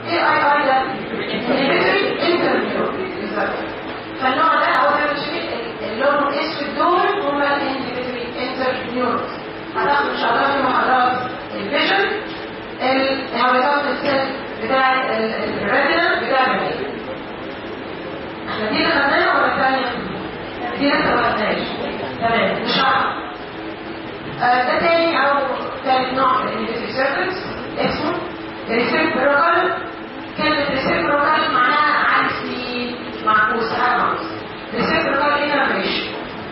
ايه اي اي ده inhibitory interview فالنوع ده هو ده مش اللون الاسود دول هم الانهبيتوري انترنيورز هتاخد ان شاء الله في محاضرات الفيجن الهابيتات السيل بتاع الريتنا بتاع العين احنا دي اللي خدناها ولا الثانيه؟ دي لسه ما خدناش تمام مش عارف ده تاني او ثالث نوع من الانهبيتوري سيركتس اسمه ريسيبروكال كلمة ريسيبروكال معناها عكسي معكوس حاجة معكوس ريسيبروكال انرفيشن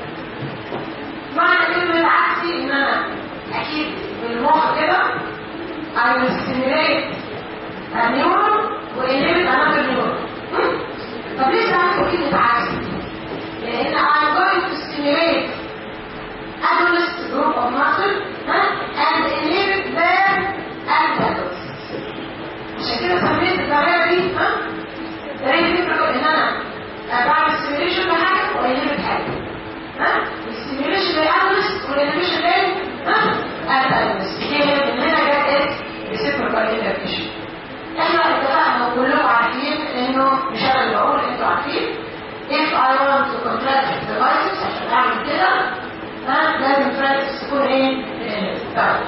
معنى كلمة عكسي ان انا اكيد بالمخ كده I will stimulate a neuron وinhibit another neuron طب ليه ساعات كلمة عكسي؟ لان I'm going to stimulate agonist group of muscle and inhibit their antagonists عشان كده سميت الطريقه دي ها ده يفرق ان انا بعمل سيميوليشن لحاجه وانيمت حاجه ها السيميوليشن للاناليست والانيميشن لل ها الاناليست دي هي من هنا جت ايه ريسيبروكال انترفيشن احنا اتفقنا وكلكم عارفين انه مش انا اللي بقول انتوا عارفين if I want to contract the devices عشان اعمل كده ها لازم practice تكون ايه؟ طيب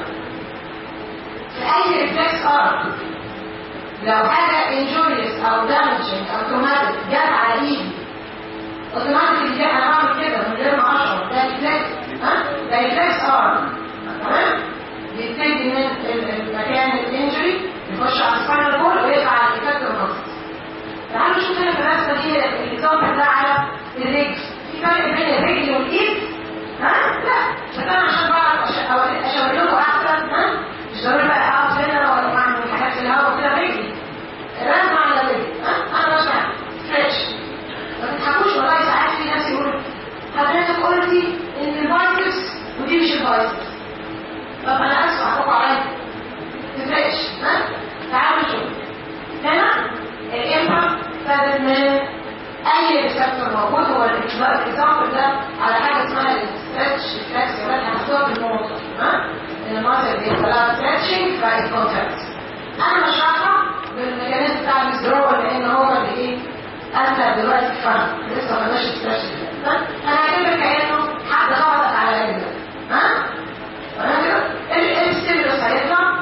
في اي ريفلكس ارت لو حاجة injurious أو damaging أو traumatic جت على إيدي اوتوماتيكلي دي أنا بعمل كده من غير ما أشعر ده ريفلكس ها ده ريفلكس ار تمام بيبتدي من المكان الانجري يخش على السباينال كورد ويقع على الإفكتور ماسل تعالوا نشوف هنا في الرسمة دي الإكزامبل ده على الرجل في فرق بين الرجل والإيد ها لا بس أنا عشان بعرف أشاور لكم أحسن ها مش ضروري بقى أقعد هنا ولا أعمل حاجات في الهواء كده رجلي رسم على الرجل انا بشرح ستريتش ما تضحكوش والله ساعات في ناس يقولوا حضرتك قلتي ان البايسبس ودي مش البايسبس طب انا اسف حقوق عليا ستريتش ها تعالوا نشوف هنا الامبا ابتدت من اي ريسبتور موجود هو الاكزامبل ده على حاجه اسمها الستريتش ريفلكس يا ولاد هنحطوها في الموضوع ها المصدر بيحصل لها ستريتشنج فايت كونتاكت انا بشرحها بالميكانيزم بتاع الزرار لان هو اللي ايه انت دلوقتي فاهم لسه ما ماشي ستريتش انا هجيبك كانه حد خبطك على رجلك ها تمام كده الستيمولس هيطلع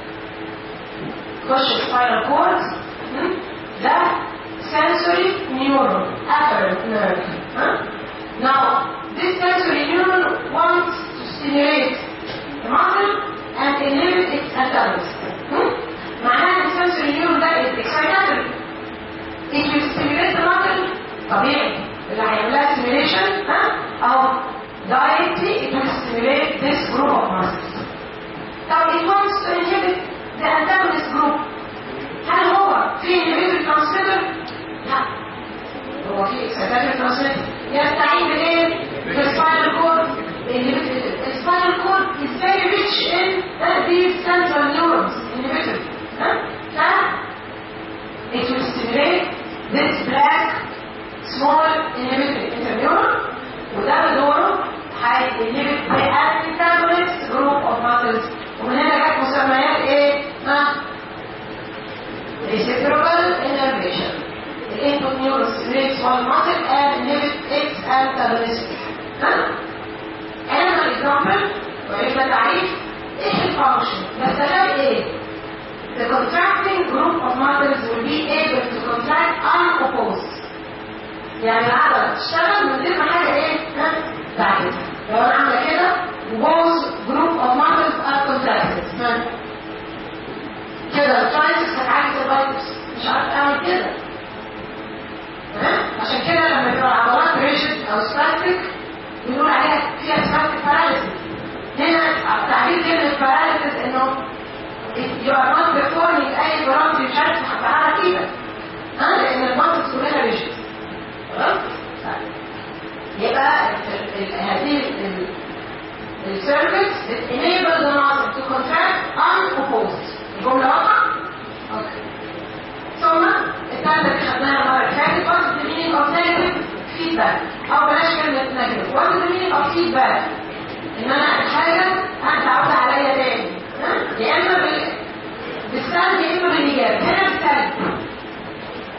خش السباينال كورد ده sensory neuron afferent nerve huh? now this sensory neuron wants to stimulate the muscle and inhibit its antagonist hmm? معناها ان السنسوري نيورون ده excitatory it will stimulate the muscle طبيعي اللي هيعمل لها stimulation ها او directly it will stimulate this group of muscles طب it wants to inhibit the antagonist group هل هو في inhibitory transmitter؟ لا هو في excitatory transmitter يستعين بايه؟ بالspinal cord the spinal cord is very rich in uh, these central neurons inhibitory it will stimulate this black small inhibitory interneuron وده بدوره هيinhibit the antagonist group of muscles ومن هنا جت مسميات ايه؟ ها؟ reciprocal innervation the input neuron stimulates one muscle and inhibits its antagonist ها؟ انا example وعرفنا تعريف ايه الفانكشن بس ده ايه؟ the contracting group of muscles will be able to contract unopposed. يعني العضلة تشتغل من غير ما حاجة ايه؟ ها؟ تعملها. لو انا عاملة كده both group of muscles are contracted. ها؟ كده الترايسس هتعالج الفيروس مش عارف اعمل كده. ها؟ عشان كده لما يبقى العضلات ريجيد او سباستيك بنقول عليها فيها سباستيك باراليسيس. هنا تعبير كلمة باراليسيس انه you are not performing اي برامج مش عارف تحققها كده ها لان المنطق كلها ريجيد خلاص يبقى هذه السيركت enable the muscle to contract unopposed الجمله واضحه؟ اوكي ثم الثالثه اللي خدناها المره اللي فاتت what's the meaning of negative feedback او بلاش كلمه negative what's the meaning of feedback ان انا الحاجه هتعود عليا تاني يا اما بالسلب يا اما بالايجاب هنا بالسلب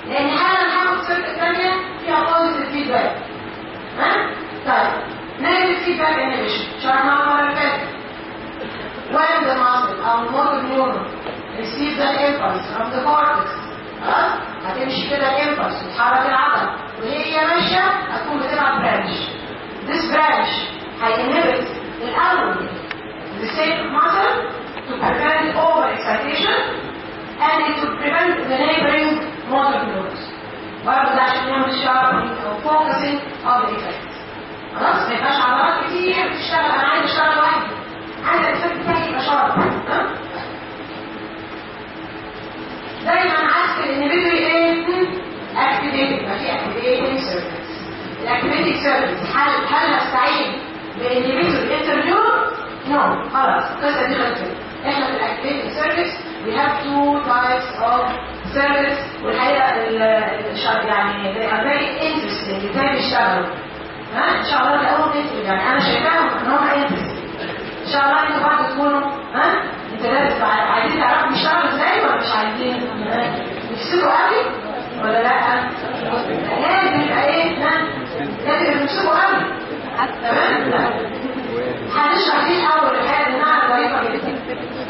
لان حالا هاخد سيركت ثانيه فيها بوزيتيف فيدباك ها طيب نيجاتيف فيدباك انيبيشن شرحناها المره اللي فاتت when the muscle او motor neuron receives an impulse from the cortex خلاص هتمشي كده impulse وتحرك العضله وهي ماشيه هتكون بتلعب برانش this branch هينهبت الاول the same muscle to prevent overexcitation and it would prevent the neighboring motor neurons برضه ده عشان يعمل sharpening او focusing of the effect خلاص ما يبقاش عضلات كتير بتشتغل انا عايز اشتغل لوحدي عايز الافكت بتاعي يبقى شارب دايما عكس الانهبيتوري ايه اكتيفيتد يبقى في اكتيفيتنج سيركتس الاكتيفيتنج سيركتس هل هل هستعين بانهبيتوري انترنيور نو خلاص القصه دي خلصت احنا في الاكتيفيتنج سيركتس we have two types of service والحقيقه يعني they are very interesting ازاي بيشتغلوا ها ان شاء الله الاول نكتب يعني انا شايفاهم ان هم interesting ان شاء الله انتوا برضه تكونوا ها انت لازم عايزين تعرفوا بيشتغلوا ازاي ولا مش عايزين يفسدوا قوي ولا لا لازم يبقى ايه ها لازم يمسكوا قوي تمام لا هنشرح دي الاول الحاجه انها ظريفه جدا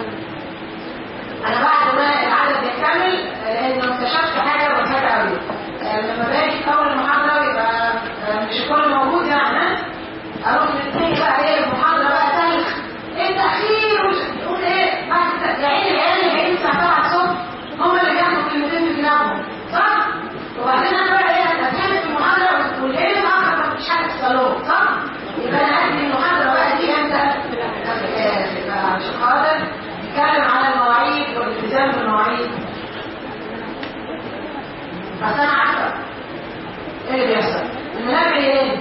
انا بعد ما العدد يكمل لانه اكتشفت حاجه مضحكه قوي لما باجي في اول المحاضره يبقى مش الكل موجود يعني اروح للتاني بقى ايه المحاضره بقى تاريخ ايه التاخير وتقول ايه بعد يا عيني العيال اللي جايين الساعه 7 الصبح هم اللي بياخدوا كلمتين في دماغهم صح؟ وبعدين انا بقى ايه اتكلم في المحاضره والليل الاخر ما فيش حاجه في الصالون صح؟ يبقى انا ادي المحاضره بقى دي امتى؟ عشان خاطر نتكلم على المواعيد والالتزام بالمواعيد بس انا عارفه ايه اللي بيحصل؟ المنبه ايه؟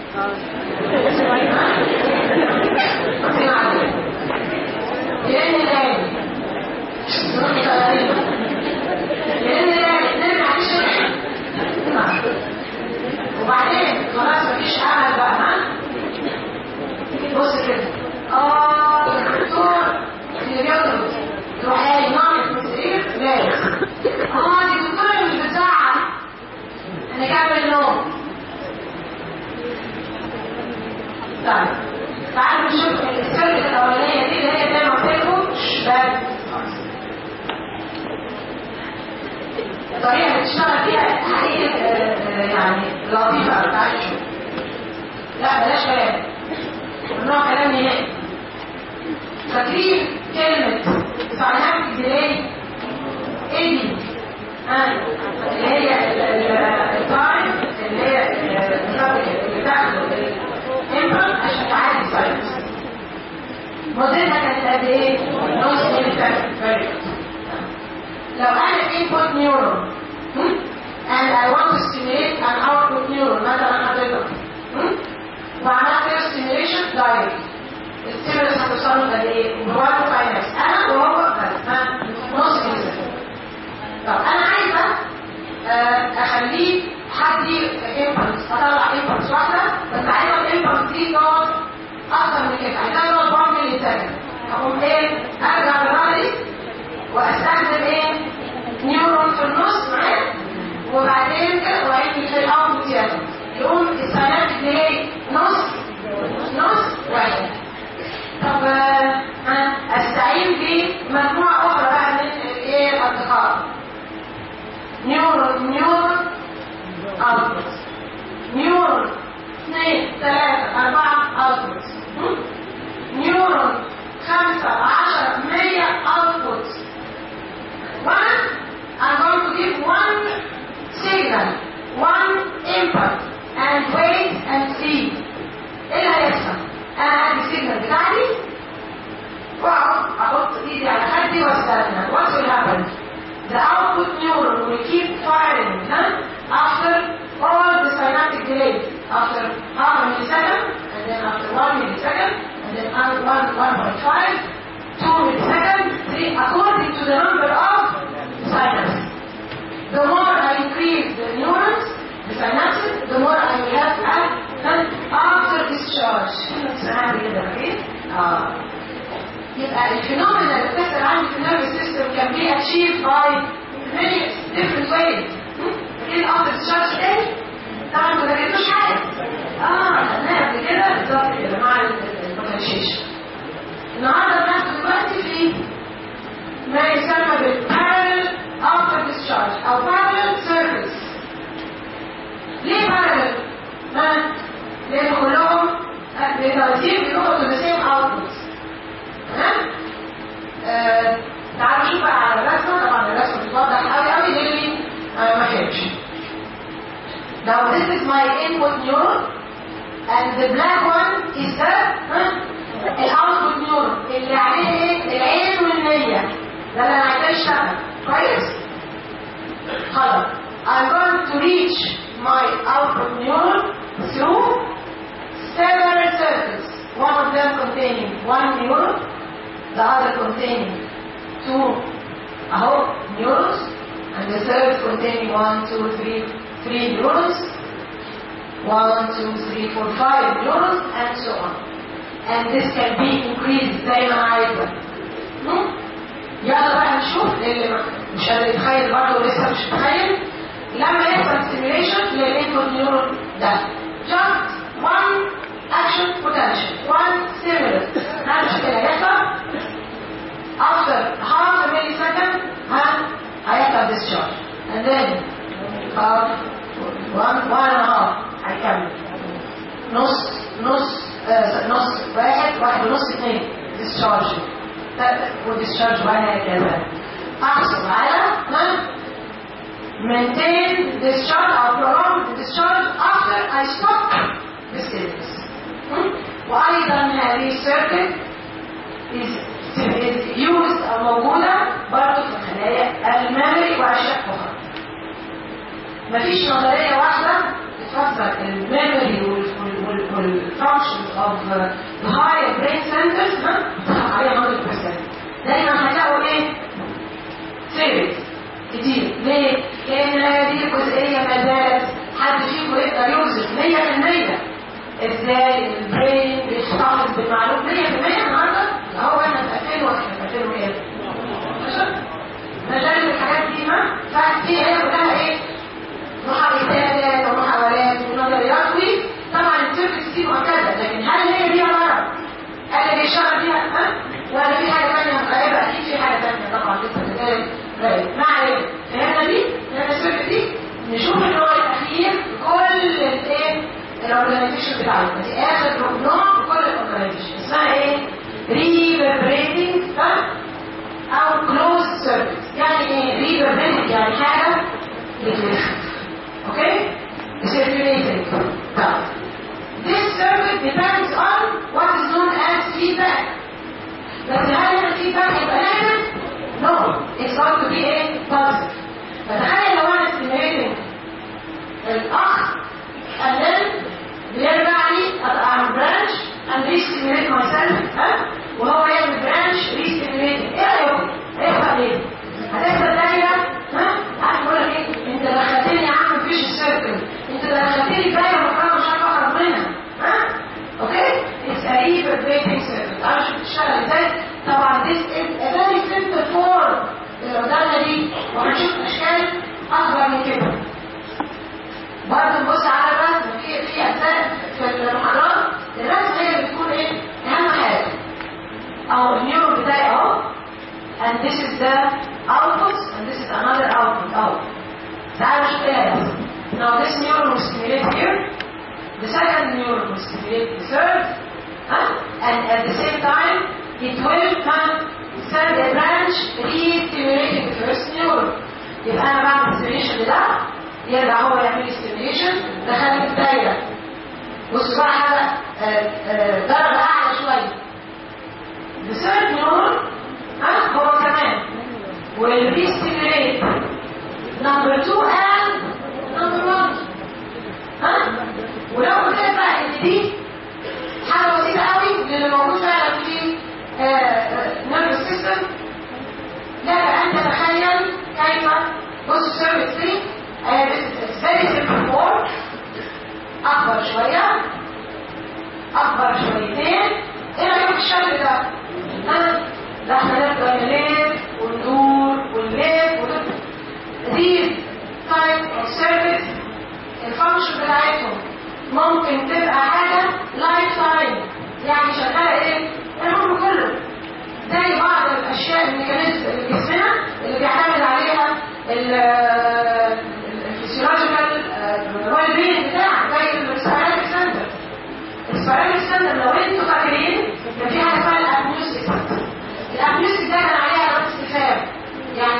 لأن الآن لأن الآن نرجع للشرح وبعدين خلاص مفيش أمل بقى ها بص كده اه الدكتور اللي بيضرب يروح قايل ناقص من السرير لازم اه دي الدكتورة اللي مش بتزعل انا كامل نوم طيب تعالوا نشوف السيركت الاولانيه دي اللي هي زي ما قلت لكم بس الطريقه اللي بتشتغل فيها حقيقه يعني لطيفه قوي تعالوا نشوف لا بلاش كلام ممنوع كلام نهائي فاكرين كلمه ساينابتيك ديلي ايه دي؟ اللي هي التايم اللي هي اللي بتاخده امبرال عشان تعالج ساينس مدتها كانت قد ايه؟ نص ملي لو انا input neuron and I want to stimulate an output neuron مثلا حضرتك وعملت له stimulation direct الستيمولس هتوصل له قد ايه؟ وهو ساينس انا وهو بس ها نص ملي طب انا عايزه اخليه حد امبلس اطلع امبلس واحده بس عايزه الامبلس دي تقعد اكتر من كده عايزاها تقعد 1 ملي ثانيه اقوم ايه ارجع بالرأي واستخدم ايه نيورون في النص معاه وبعدين كده واعيد في الاوتبوت يعني يقوم السينات اللي هي نص نص واحد طب ها استعين بمجموعه اخرى بقى من الايه الاصدقاء نيورون نيورون اوتبوت نيورون اثنين ثلاثة أربعة اوتبوت نيورون خمسة عشرة مية اوتبوت one I'm going to give one signal one input and wait and see ايه اللي هيحصل؟ انا عندي السيجنال بتاعتي واقعد احط ايدي على خدي واستنى what will happen? the output neuron will keep firing huh? after all the synaptic delays after half a millisecond and then after one millisecond and then one, 1.5 2 milliseconds 3 according to the number of synapses the more I increase the neurons the synapses the more I will have at after discharge سهل جدا اوكي اه يبقى الفينومينا اللي بتحصل عندي في النيرفس سيستم can be achieved by many different ways طبعا ما ذاكرتوش حاجه اه خدناها قبل كده بالظبط كده مع الديفرنشيشن النهارده بناخد دلوقتي في ما يسمى بالبارل after discharge او parallel service ليه parallel؟ ها؟ لان كلهم للتوزيع بيروحوا to the same output تمام؟ آه، تعالوا نشوف بقى على الرسمه طبعا الرسمه بتوضح قوي قوي للي آه، ما فهمش Now this is my input neuron and the black one is the ها؟ الاوتبوت نيورون اللي عليه ايه؟ العين والنية ده اللي انا عايزاه يشتغل كويس؟ خلاص I'm going to reach my output neuron through several circuits one of them containing one neuron the other containing two اهو neurons and the third containing one, two, three, three neurons one, two, three, four, five neurons and so on and this can be increased زي ما انا عايزه هم؟ يلا بقى نشوف اللي ما- مش قادر يتخيل برضه لسه مش متخيل لما يحصل سيميوليشن للانبوت نيورون ده just one action potential one stimulus هذا كده يحصل after half a millisecond ها هيحصل discharge and then half one one and a half هيكمل نص نص آه نص واحد واحد ونص اثنين discharge وديسشارج وهكذا احصل على ها maintain discharge or prolong discharge after I stop the stimulus hmm? وايضا هذه السيركت is, is used او موجوده برضه في خلايا الميموري واشياء اخرى مفيش نظريه واحده تفسر الميموري والفانكشنز اوف الهاي برين سنترز عليها 100% دايما هتلاقوا ايه؟ ثيريز كتير ليه؟ لان هذه الجزئيه ما زالت حد فيكم يقدر يوصف 100% ازاي البرين بيحتفظ بالمعلومه 100% النهارده اهو احنا في 2000 واحنا في 2000 وايه؟ مجال الحاجات دي ما فدي هي كلها ايه؟ محاولات ومحاولات ونظريات طبعا السيرفيس دي مؤكده لكن هل هي دي مرض؟ هل اللي بيشتغل فيها ها؟ ولا في حاجه ثانيه غالبا اكيد في حاجه ثانيه طبعا لسه بتتكلم غالب ما علينا فهمنا دي؟ فهمنا السيرفيس دي؟ نشوف النوع الاخير في كل الايه؟ الاورجنايزيشن بتاعتنا دي اخر نوع في كل الاورجنايزيشن اسمها ايه؟ ريفربريتنج او كلوز سيرفيس يعني ايه؟ ريفربريتنج يعني حاجه بتلف اوكي؟ circulating طيب This circuit depends on what is known as feedback. بس هل هنا feedback يبقى negative? No, it's going to be a positive. فتخيل لو انا stimulating الاخ and then بيرجع لي اعمل branch and re-stimulate myself ها؟ وهو يعمل branch re-stimulating ايه رايكم؟ هيحصل ايه؟ هتحصل دايره ها؟ عارف بقول لك ايه؟ انت دخلتني يا عم مفيش السيركل انت دخلتني دايره مكانها مش عارف اخرج منها ها؟ اوكي؟ It's a reverberating circuit عارف شوف بتشتغل ازاي؟ طبعا this is a very simple form اللي قدامنا دي وهنشوف اشكال اكبر من كده برضه نبص على الرسم في في اساس في المحاضرات الرسم هي اللي بتكون ايه؟ اهم حاجه او النيورون بتاعي اهو and this is the output and this is another output اهو تعالوا نشوف ايه هيحصل now this neuron will stimulate here the second neuron will stimulate the third huh? and at the same time it will huh, send a branch re-stimulating the first neuron يبقى انا بعمل stimulation لده يرجع هو يعمل stimulation دخلت الدايره بصوا بقى حاجه درجه اعلى شويه the third neuron ها هو كمان will re-stimulate number 2 and number 1 ها ولو قلت لك بقى ان دي حاجه بسيطه قوي للي موجود فعلا في نيرفس سيستم لك ان تتخيل كيف بص السيرفيس دي فيري سيمبل فورم اكبر شويه اكبر شويتين ايه رايك في الشكل ده؟ ها؟ ده احنا نفضل نلف وندور ونلف ونلف these type of service الفانكشن بتاعتها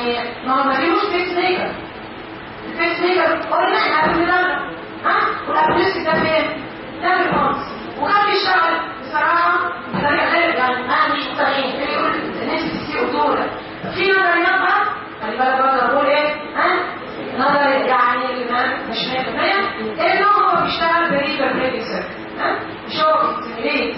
يعني ما هو ما فيهوش بيس ميكر البيس ميكر قلنا احنا في المدرب ها والابوليسك ده فين؟ ده في الفونس وكان بيشتغل بصراحه بطريقه غير يعني انا مش مقتنعين اللي يقول نسبه السي او 2 في نظريات بقى خلي بالك برضه بقول ايه ها نظر يعني مش 100% انه هو بيشتغل بريفر بريدنج سيركت ها مش هو بيستيميليت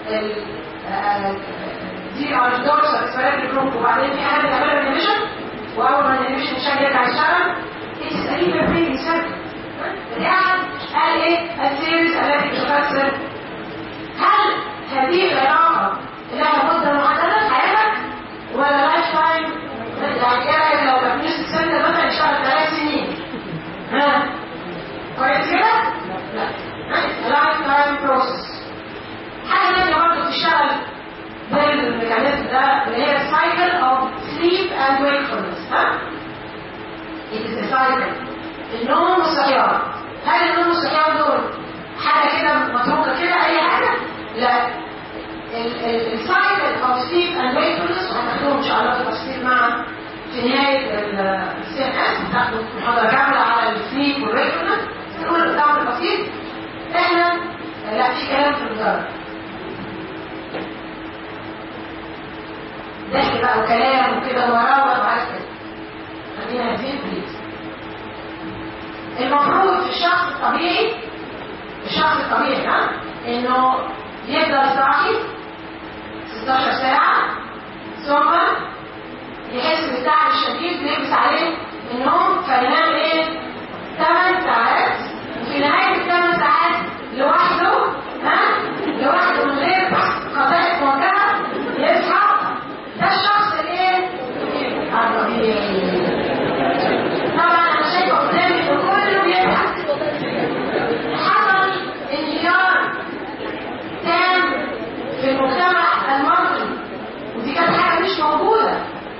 دي على الدورس اكسبيرمنت جروب وبعدين في حاجه بتعملها انيميشن واول ما الانيميشن مش يرجع يشتغل اتس بريفر بريدنج سيركت قاعد قال ايه السيريز التي تفسر هل هذه العلاقه لها مده محدده في حياتك ولا لايف تايم يعني كده لو ما فيش السن مثلا يشتغل ثلاث سنين ها كويس كده؟ لا لايف تايم بروسس حاجه ثانيه برضه بتشتغل بالميكانيزم ده اللي هي cycle of sleep and wakefulness ها؟ It is a cycle النوم والصحيان هل النوم والصحيان دول حاجه كده متروكه كده اي حاجه؟ لا السايكل اوف سليب اند wakefulness وهناخدهم ان شاء الله في تفصيل مع في نهايه السي ان اس هناخد محاضره كامله على السليب والويكفulness نقول الامر البسيط احنا لا في كلام في المدرج ضحك بقى وكلام وكده وراوغ وعايز كده خلينا هادين بليز المفروض في الشخص الطبيعي الشخص الطبيعي ها انه يفضل صاحي 16 ساعة ثم يحس بالتعب الشديد ويلبس عليه النوم فينام ايه 8 ساعات وفي نهاية الثمان ساعات لوحده ها لوحده من غير قضاء موجهة يصحى ده الشخص الايه الطبيعي طبعا انا شايفه قدامي ان كله بيضحك حصل انهيار تام في المجتمع المصري ودي كانت حاجه مش موجوده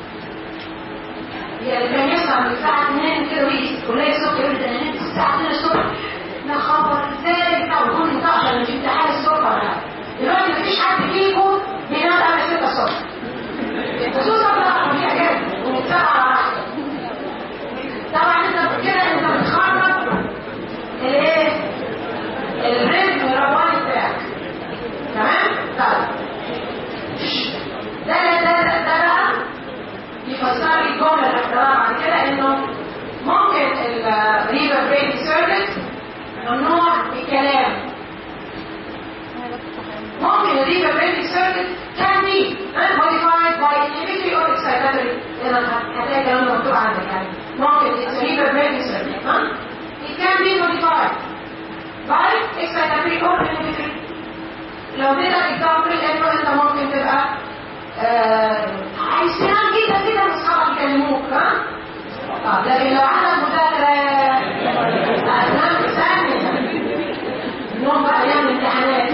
يعني كان يصحى من الساعه 2 كده ويجي الكليه الصبح يقول ده انا نمت الساعه 2 الصبح لا خبر ازاي بتاع ويكون متاخر مش امتحان الصبح ولا حاجه دلوقتي مفيش حد فيكم بينام قبل 6 الصبح خصوصا بقى في حاجات ومتابعه على راحتك طبعا انت كده انت بتخرج الايه الريتم الرواني بتاعك تمام طيب ده ده ده ده ده بقى يفسر لي الجمله اللي هتطلع بعد كده انه ممكن الريفر برين سيرفيس ممنوع الكلام ممكن الريفر برين سيرفيس can be modified by inhibitory or excitatory هتلاقي الكلام ده مكتوب عندك يعني ممكن it's a river brain circuit ها it can be modified by excitatory or inhibitory لو اديتك example انه انت ممكن تبقى آه عايز تنام كده كده اصحابك يكلموك ها اه لكن لو عندك مذاكره هتنام في ثانيه النوم بقى ايام الامتحانات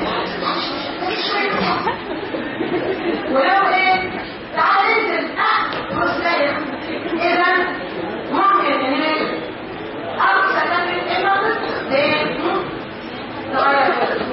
ولو ايه تعال انزل اه بص اذا ممكن ان او ستدرك النقط ليه تغير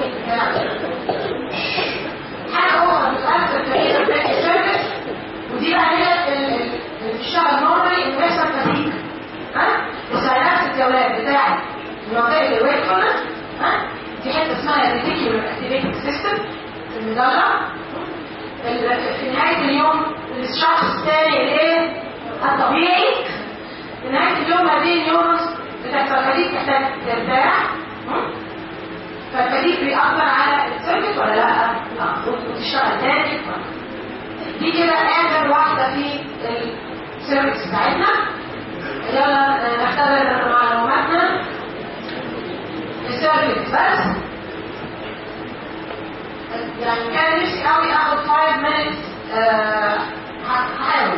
حاجه اخرى بتؤثر في البريك سيرفيس ودي بقى هي اللي بتشتغل نورمالي ان بيحصل فتيك ها السيارات الجواب بتاعت منطقه الويكفولنس ها دي حته اسمها الريتيكيولر اكتيفيتنج سيستم في المدلع في نهاية اليوم الشخص الثاني الايه الطبيعي في نهاية اليوم هذه النيورونز بتحصل خليك تحتاج ترتاح فالخليك بيأثر على السيركت ولا لا؟ لا وتشتغل تاني دي كده آخر واحدة في السيركتس بتاعتنا يلا نختبر معلوماتنا السيركت بس يعني كان نفسي قوي اخد 5 minutes هحاول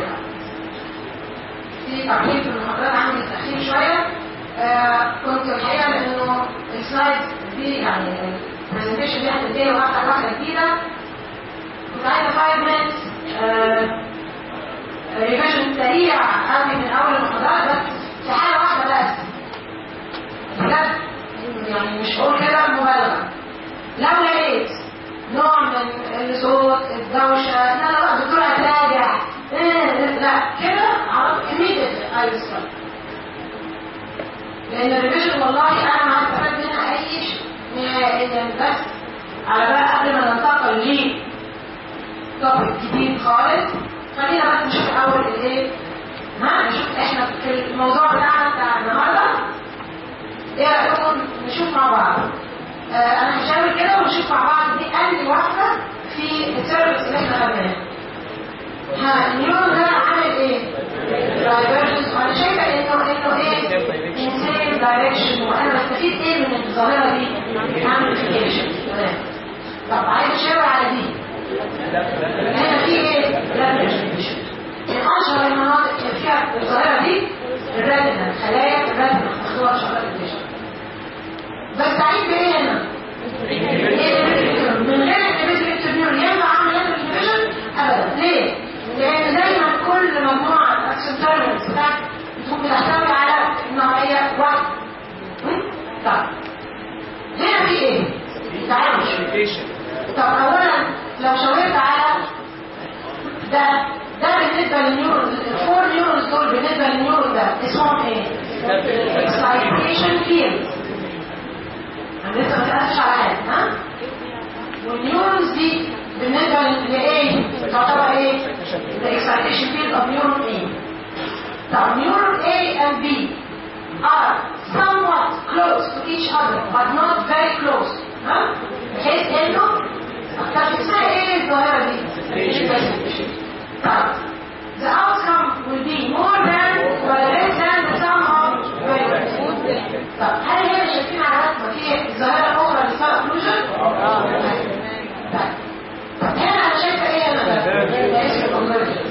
في تقييم في المحاضرات عندي تأخير شوية آه كنت الحقيقة لأنه السلايد دي يعني البرزنتيشن دي هتديها واحدة واحدة جديدة كنت عايزة 5 minutes ريفيجن سريع قوي من أول المحاضرات بس في حالة واحدة بس بجد يعني مش بقول كده مبالغة لو لقيت نوع من الصوت الدوشة لا لا لا دكتور هتراجع لا كده على كمية اي ستراكشر لان الريفيجن والله انا ما هستفاد منها اي شيء نهائيا بس على بقى قبل ما ننتقل ل توبيك جديد خالص خلينا بس نشوف اول الايه ها نشوف احنا في الموضوع بتاعنا بتاع النهارده ايه رايكم نشوف مع بعض آه انا هشاور كده ونشوف مع بعض دي انهي واحده في السيرفيس اللي احنا خدناه ها النيورون ده عامل ايه؟ دايفرجنس وانا شايفه انه انه ايه؟ انسان دايركشن وانا بستفيد ايه من الظاهره دي؟ امبليفيكيشن تمام طب عايز اشاور على دي هنا في ايه؟ ريبريزنتيشن من اشهر المناطق اللي فيها الظاهره دي الريتنا خلايا الريتنا مخلوقه شغاله الفيجن بس عيب بايه هنا؟ من غير الريبريزنتيشن ينفع اعمل ريبريزنتيشن؟ ابدا ليه؟ لان دايما كل مجموعه اكشن تيرمينز بتاعت بتكون بتحتوي على نوعيه واحده طب هنا في ايه؟ تعالوا طب اولا لو شاورت على ده ده بالنسبه للنيورون الفور نيورونز دول بالنسبه للنيورون ده اسمهم ايه؟ اكسايتيشن فيلد انا لسه ما سالتش على حاجه ها؟ والنيورونز دي بالنسبه لايه؟ تعتبر ايه؟ the excitation field of neuron A. طب neuron A and B are somewhat close to each other but not very close ها؟ بحيث انه طب اسمها ايه الظاهره دي؟ طب the outcome will be more than or less than the sum of variables. طب هل هنا شايفين على رسمه في الظاهره الاخرى اللي اسمها occlusion؟ طيب طب هنا انا شايفه ايه انا ده؟ ده اسمه convergence.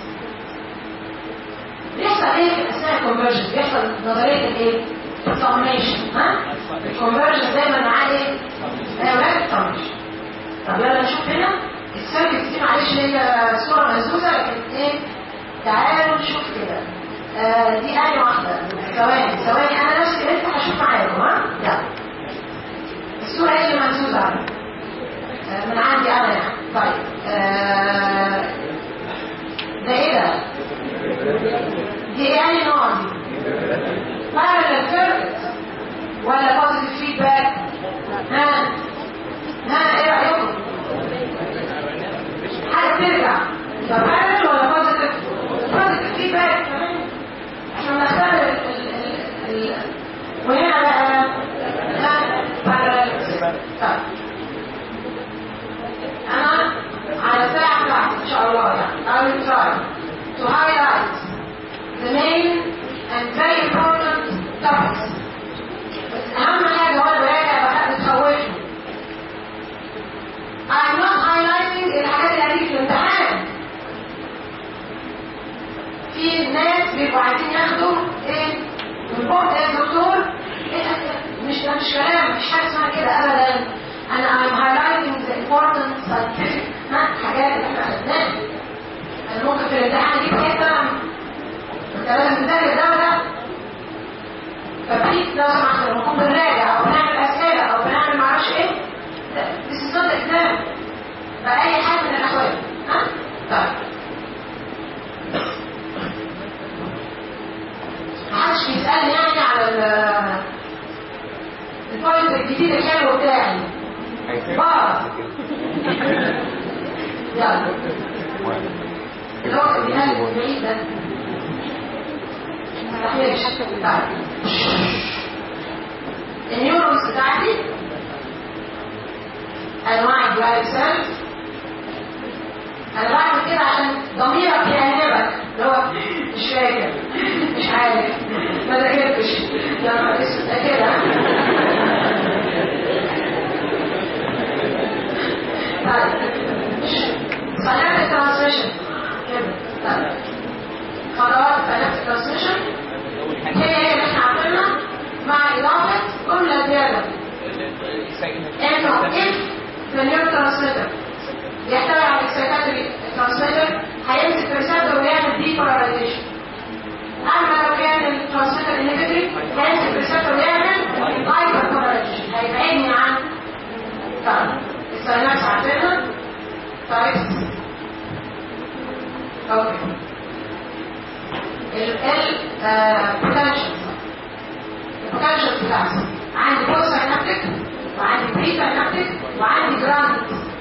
بيحصل ايه في اثناء الكونفرجن؟ بيحصل نظريه الايه؟ الترميشن ها؟ الكونفرجن دايما معاه ايه؟ ايوه الترميشن طب يلا نشوف هنا السيركت دي معلش هي صوره مهزوزه لكن ايه؟ تعالوا نشوف كده آه دي انهي واحده؟ ثواني ثواني انا نفسي لسه هشوف معاكم ها؟ يلا الصوره ايه اللي مهزوزه آه من عندي انا يعني طيب آه ده ايه ده؟ دي ايه انهي نوع دي؟ parallel circuit ولا positive feedback؟ ها؟ ها ايه رأيكم؟ حاجة ترجع طب parallel ولا positive؟ positive feedback احنا بنختار ال ال ال وهنا بقى ها parallel طيب انا على الساعة بتاعتي ان شاء الله يعني I will try to highlight the main and very important topics بس اهم حاجة وانا براجع بقى بتخوفني I'm not highlighting الحاجات اللي هتيجي في الامتحان في ناس بيبقوا عايزين ياخدوا ايه من بعد ايه يا دكتور إيه مش ده مش كلام مش حاجه اسمها كده ابدا انا I'm highlighting the important scientific ها حاجات اللي احنا خدناها انا ممكن في الامتحان اجيب حته انت لازم تذاكر ده وده فبقيت لو سمحت لما نكون بنراجع او بنعمل اسئله او بنعمل معرفش ايه This is not exam بأي حال من الأحوال ها؟ طيب محدش بيسألني يعني على ال البوينت الجديد الحلو بتاعي بعض يلا اللي هو كان بيهاجم بعيد ده مستحيلش طيب النيورونز بتاعتي انواع الجلايد سيلز انا بعمل كده عشان ضميرك يهنبك اللي هو مش فاكر مش عارف ما ذاكرتش لما اسم ده كده طيب ساينابتيك ترانسميشن كده طيب خطوات ساينابتيك ترانسميشن هي هي اللي احنا عاملينها مع اضافه جمله زياده انه if the neurotransmitter يحتوي على excitatory transmitter هيمسك الريسبتور ويعمل depolarization اما لو كان الترانسميتر inhibitory هيمسك الريسبتور ويعمل hyperpolarization هيبعدني عن طبعا السينابس عارفينها بوتنشال البوتنشال بتاعتي عندي بوست ساينابتيك وعندي بري ساينابتيك وعندي جراند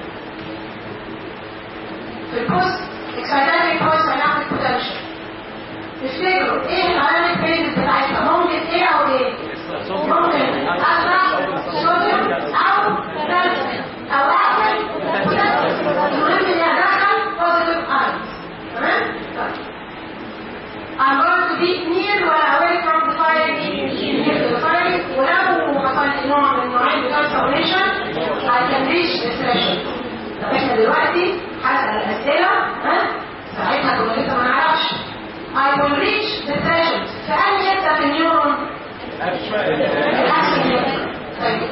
في البوست اكسايتاتيك بوست ساينابتيك بوتنشال تفتكروا ايه العلامات بين بتاعتها ممكن ايه او ايه ممكن أسرع صوديوم أو كالسيوم أو أعمل المهم إني أدخل positive ions تمام؟ I'm going to be near ولا away from the fire near the fire ولو حصل نوع من نوعين بتوع الفاونيشن I can reach the threshold طب احنا دلوقتي هسأل الأسئلة ها؟ ساعتها كنا لسه ما نعرفش I will reach the threshold في أي حتة في النيورون طيب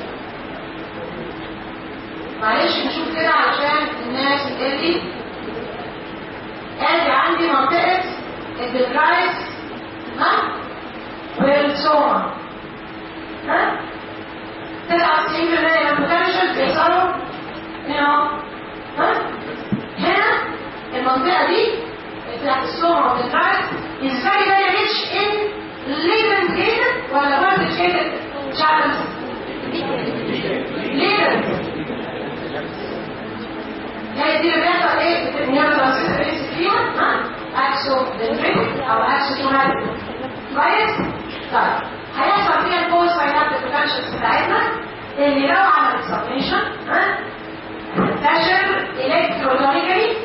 معلش نشوف كده علشان الناس اللي ادي عندي منطقة الديبرايس ها والسوما ها 99% من البوتنشال بيحصلوا هنا ها هنا المنطقة دي بتاعت السوما والديبرايس is very very rich in living gated ولا voltage gated channels living هي دي اللي بيحصل ايه في النيوروترانسميتر فيها ها اكسو دندريتك او اكسو توماتيك كويس طيب هيحصل فيها البوست ساينابتيك بوتنشالز بتاعتنا اللي لو عملت سبميشن ها تنتشر الكترونيكالي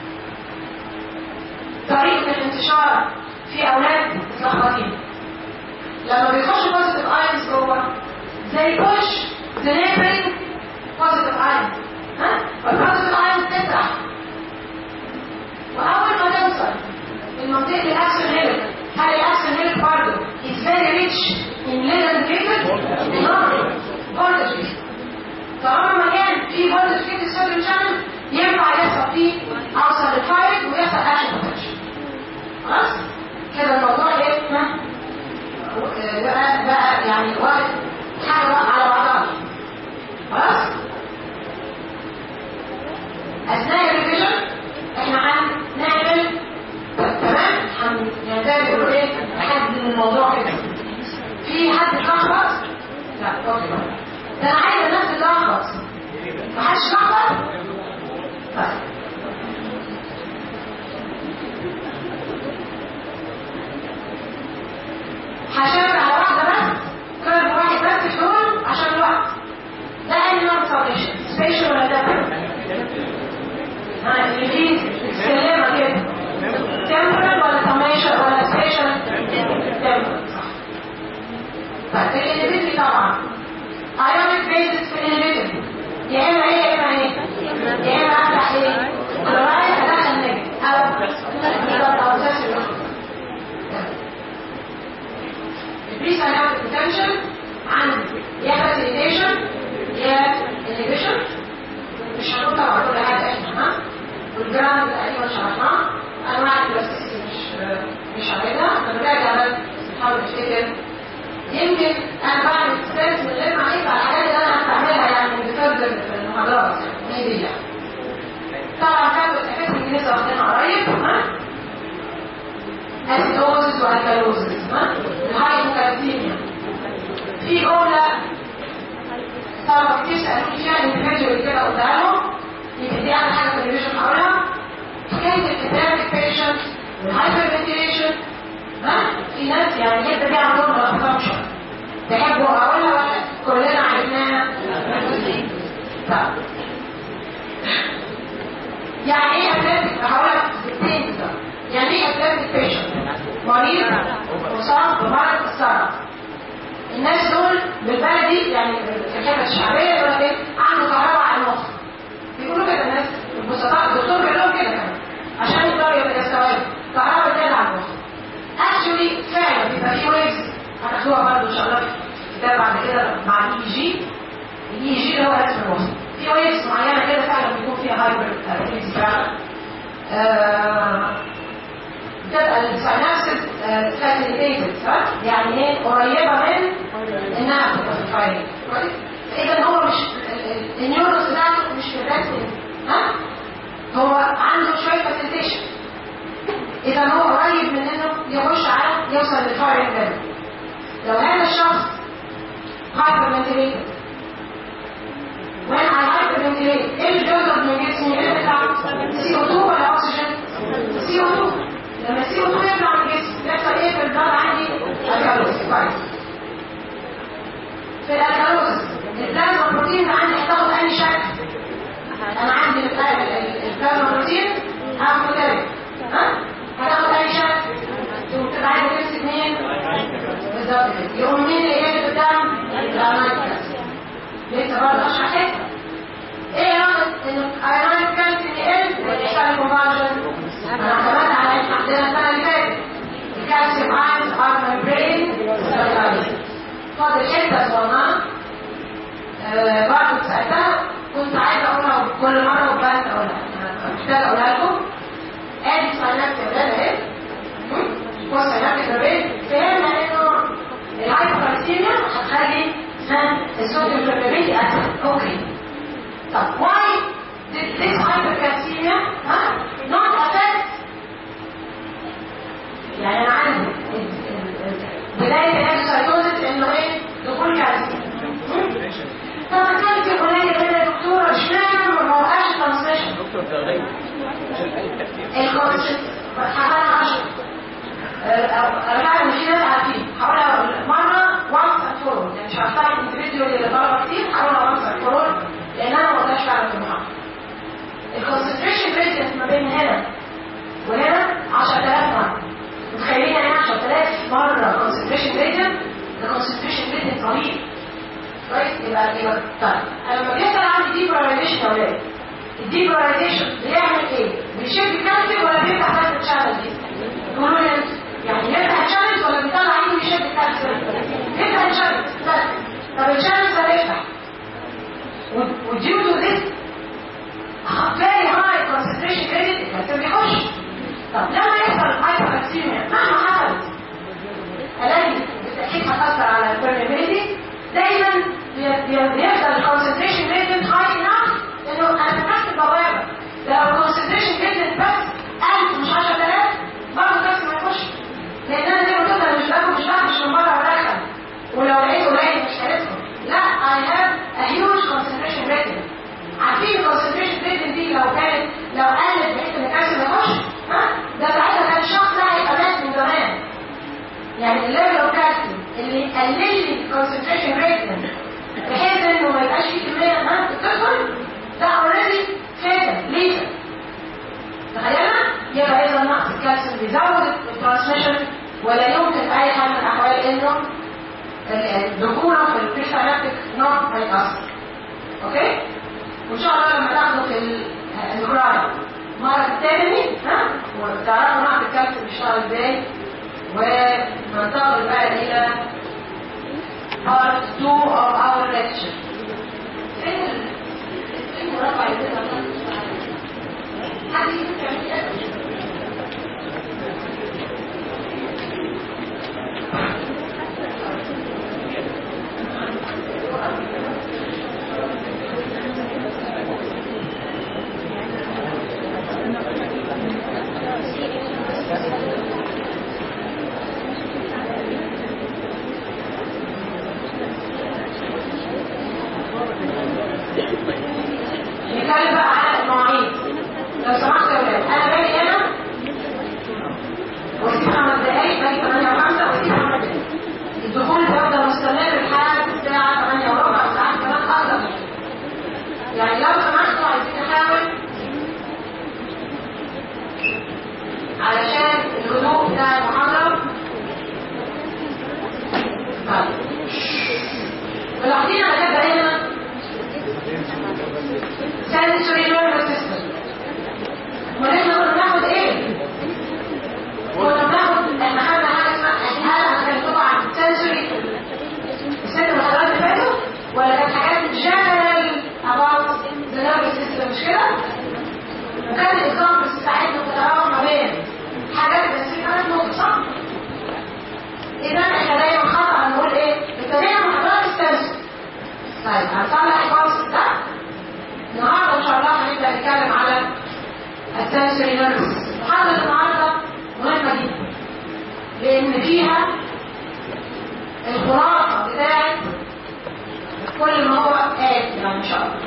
طريقه الانتشار في اولاد متلخبطين لما بيخش بوزيتيف ايونز جوه زي بوش ذا نيبرنج بوزيتيف ايونز ها والبوزيتيف ايونز تطرح واول ما توصل المنطقه الاكسون هيلك هل الاكسون هيلك برضه is very rich in lead gated no voltage طالما مكان فيه voltage gated sodium channel ينفع يحصل فيه اوصل للفايرنج ويحصل اكشن بوتنشال خلاص كده الموضوع ايه ما بقى بقى يعني واحد حاجه بقى على بعضها خلاص اثناء الريفيجن احنا هنعمل تمام هن يعني ده بيقولوا ايه حد من الموضوع كده في حد اتلخبط لا اوكي ده انا عايز الناس تتلخبط محدش اتلخبط طيب هشاور على واحدة بس كيرف واحد بس في دول عشان الوقت ده أي نوع فاونديشن سبيشال ولا ده ها اللي فيه سلمة كده تمبرال ولا كوميشن ولا سبيشال تمبرال صح طيب الانهبيتري طبعا ايونيك بيزس في الانهبيتري يا اما ايه يا اما ايه يا اما افتح ايه كلورايد ادخل نجم او او سيرش presynaptic potential عندي يا facilitation يا inhibition مش هنقول طبعا كل حاجه احنا ها والجراند تقريبا شرحناه انواع البلاستيسي مش مش عارفها فبراجع بس نحاول نفتكر يمكن انا بعمل ستريس من غير ما اعيد على الحاجات اللي انا هستعملها يعني بتفضل في المحاضرات يعني دي يعني طبعا كانت الافكت اللي لسه واخدينها قريب ها اسيدوزز والكالوزز ها الهايبوكالسيميا في جمله طبعا كتير سالوني فيها individual كده قلتها لهم يمكن دي اعمل حاجه في الريفيجن هقولها حكايه الكتابك بيشنت والهايبر فنتيليشن ها في ناس يعني الحته دي عندهم ما بتفهمش تحبوا اقولها ولا كلنا عرفناها طب يعني ايه اتلتيك هقولها بالتين كده يعني ايه اتلتيك بيشنت مريض مصاب بمرض الصرع الناس دول بالبلدي يعني في الحته الشعبيه يقول لك ايه عنده كهرباء على المخ بيقولوا كده الناس البسطاء الدكتور بيقول لهم كده كمان عشان يقدروا يستوعبوا كهرباء زياده على المخ اكشولي فعلا بيبقى في ويفز هتاخدوها برضه ان شاء الله في كتاب بعد كده مع الاي جي الاي جي اللي هو رسم المخ في ويفز معينه كده فعلا بيكون فيها هايبر اكتيفيتي فعلا بتبقى السينابسز فاسيليتيتد صح؟ يعني ايه قريبه من انها تبقى في الفايل كويس؟ اذا هو مش النيورونز بتاعته مش مترسم ها؟ هو عنده شويه فاسيليتيشن اذا هو قريب من انه يخش على يوصل للفايرنج ليفل لو هذا الشخص hyperventilated when I hyperventilate ايه الجزء من جسمي اللي بيطلع CO2 ولا اكسجين CO2 لما CO2 يطلع من الجسم يحصل ايه في البلد عندي الكالوز كويس في الالكالوز البلازما بروتين عندي هتاخد اي شكل انا عندي البلازما بروتين هاخد مختلف ها هتاخد اي شكل وتبقى عايزه تمسك مين بالظبط كده يقوم مين اللي يجي قدام الامينو لسه برضه اشرح حته ايه رأيك ان الايرون كالسيوم يقل ولا يحصل كونفرجن انا اعتمدت على اللي عندنا السنه اللي فاتت الكالسيوم ايونز ار ممبرين ستابلايزر فاضل حته صغننه آه برضه سالتها كنت عايزه اقولها كل مره وبنسى اقولها انا محتاجه اقولها لكم ادي ساينات يا ولاد اهي بص ساينات البرين فهمنا انه الهايبوكالسيميا هتخلي الصوديوم بيربيتي اسهل اوكي طب why did this hypercalcemia huh, not affect يعني انا عندي بداية الاكسايتوزيس انه ايه دخول كالسيوم طب الكالسيوم قليل كده يا دكتورة اشمعنى ما بوقعش ترانسميشن دكتور ده غير عشان قلل التركيز الكونسيبت حوالي 10 رجعنا مش ناس عارفين حاولها مرة وانس اند فورورد يعني مش هختار الانديفيديوال اللي طلبة كتير حاولها وانس اند فورورد لان انا ما قلتهاش فعلا في المحاضرة الكونسنتريشن ريزنس ما بين هنا وهنا 10000 مرة متخيلين يعني 10000 مرة كونسنتريشن ريزن ده كونسنتريشن ريزن رهيب كويس يبقى يبقى طيب انا لما بيحصل عندي ديبولايزيشن يا ولاد الديبولايزيشن بيعمل ايه؟ بيشد الكالسيوم ولا بيفتح كالسيوم شانل دي؟ قولوا لي انتوا. يعني يفتح الشانل ولا بيطلع عينه ويشد الكالسيوم؟ يفتح الشانل بس طب الشانل ده بيفتح وديو تو ذس very high concentration credit الكالسيوم بيخش طب لما يحصل هايبوكالسيميا مهما حصلت الاقي بالتاكيد هتاثر على البرميبيليتي دايما بي- بي- بيفضل الكونسنتريشن ريتن هاي انف انه انا فتحت البوابه لو الكونسنتريشن ريتن بس 1000 مش 10000 برضه الكالسيوم ما يخش لان انا زي ما قلت انا مش باكل مش بخش من بره وادخل ولو لقيت قليل مش هرسهم لا I have a huge concentration rating عارفين الكونسنتريشن ريتن دي لو كانت لو قلت بحيث ان الكالسيوم يخش ها ده ساعتها كان الشخص ده هيبقى مات من زمان يعني الليفل اوف كالسيوم اللي يقلل لي الكونسنتريشن ريتن بحيث انه ما يبقاش فيه كميه ها بتدخل ده اوريدي فاتن ليتر تخيلنا يبقى اذا نقص الكالسيوم بيزود الترانسميشن ولا يمكن في اي حال من الاحوال انه دخوله في البريسانابتيك نوع ما يتاثر اوكي وان شاء الله لما تاخدوا في الجرايد مرة تاني ها وتعرفوا نوع الكالسيوم بيشتغل ازاي وننتقل بقى الى part 2 of our lecture فين ال- فين المربع اللي كده؟ حد يمكن يعمل كده؟ نتكلم بقى على المواعيد لو سمحت يا ولاد انا باجي هنا واسيب خمس دقايق باجي 8 و5 واسيب خمس دقايق الدخول بيفضل مستمر لحد الساعة 8 وربع او ساعات كمان اقدر يعني لو سمحتوا عايزين نحاول علشان الهدوء بتاع المحاضرة طيب ملاحظين على كده هنا sensory nervous system ونحن كنا بناخد ايه؟ كنا بناخد احنا خدنا حاجه اسمها هل كانت طبعا sensory الست المحاضرات اللي فاتوا ولا كانت حاجات general about the nervous system مش كده؟ وكان الاكزامبلز بتاعتنا بتتراوح ما بين حاجات بس في حاجات نقطة صح؟ اذا احنا دايما خطأ نقول ايه؟ ابتدينا محاضرات السنسوري طيب هنصلح الكونسبت ده النهارده ان شاء الله هنبدا نتكلم على السنسوري نيرفز محاضره النهارده مهمه جدا لان في فيها الخلاصة بتاعت كل ما هو قال يعني ان شاء الله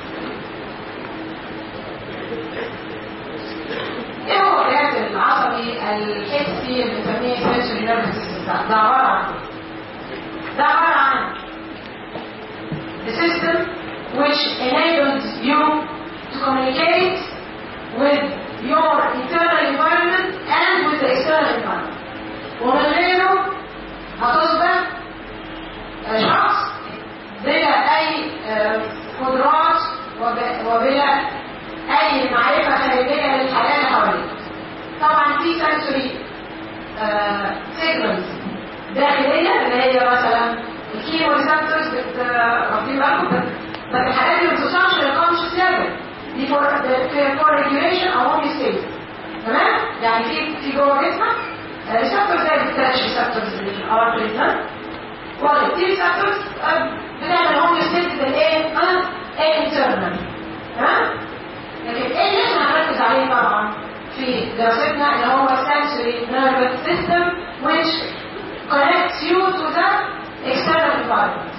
ايه هو الجهاز العصبي الحسي اللي بنسميه sensory nervous system ده عبارة عن ده عبارة عن the system which enables you to communicate with your internal environment and with the external environment ومن غيره هتصبح شخص بلا اي قدرات وبلا اي معرفة خارجية للحياة اللي حواليك طبعا في sensory signals داخلية اللي هي مثلا الكيمو ريسبتورز واخدين بالكم بس الحاجات دي ما بتوصلش للكونشس ليفل دي فور فور ريجوليشن او هومي ستيت تمام يعني في في جوه جسمك ريسبتورز زي التاتش ريسبتورز اللي في الاورتريزم والله في ريسبتورز بتعمل هومي ستيت للايه؟ انترنال تمام لكن ايه اللي احنا هنركز عليه طبعا في دراستنا اللي هو sensory nervous system which connects you to the external environment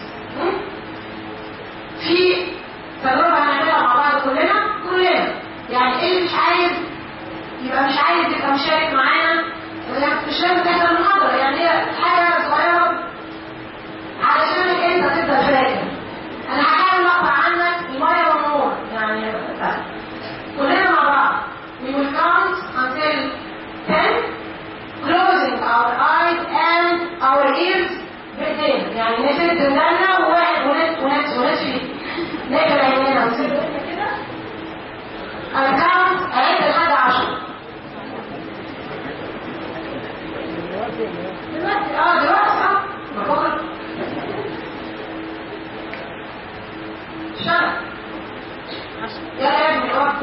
في تجربة هنعملها مع بعض كلنا كلنا يعني ايه مش عايز يبقى مش عايز يبقى مشارك معانا مش لازم تحضر المحاضرة يعني هي حاجة صغيرة علشان انت تبدأ فاكر انا هحاول اقطع عنك المية والنور يعني كلنا مع بعض we will count until 10 closing our eyes and our ears بايدينا يعني نسد ودنا وواحد ونت ونت ونت نقفل عينينا ونسد كده انا كاونت اعد لحد 10 دلوقتي اه دلوقتي اه ما بكره شغل يلا يا ابني اقعد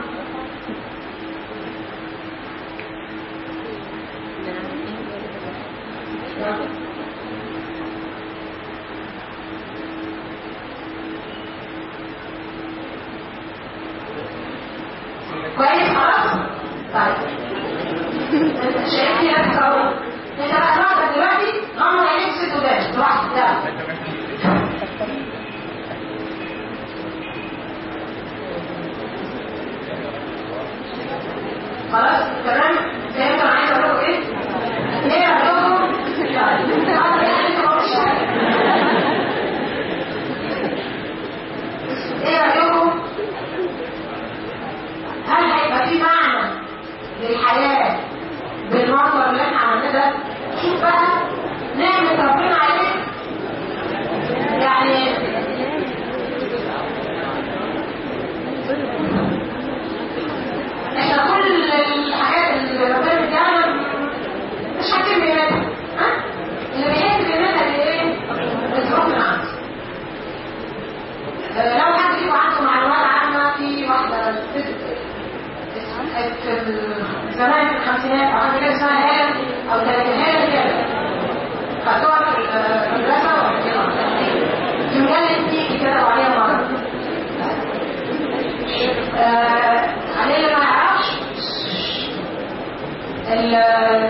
كويس خلاص طيب انت شايفني نفسك اهو انت بقى لوحدك دلوقتي غمض عينيك ست ودان لوحدك يلا خلاص تمام فهمت انا عايز اقول ايه ايه رايكم طيب انا يعني ما قلتش حاجه ايه رايكم هل هيبقى في معنى للحياه بالمنظر اللي احنا عملناه ده شوف بقى نعمه ربنا عليك يعني احنا كل الحاجات اللي ربنا بتاعنا مش حاكم بيناتها ها اللي بيحب بيناتها اللي ايه الظروف العامة آه، لو حد فيكم عنده معلومات عامة في واحدة ست في زمان في الخمسينات او حاجة كده اسمها هالة او ثلاثينات كده خدوها في المدرسة ولا كده في مجلة تيجي كده وعليها مرة آه، عليه اللي ما يعرفش ال-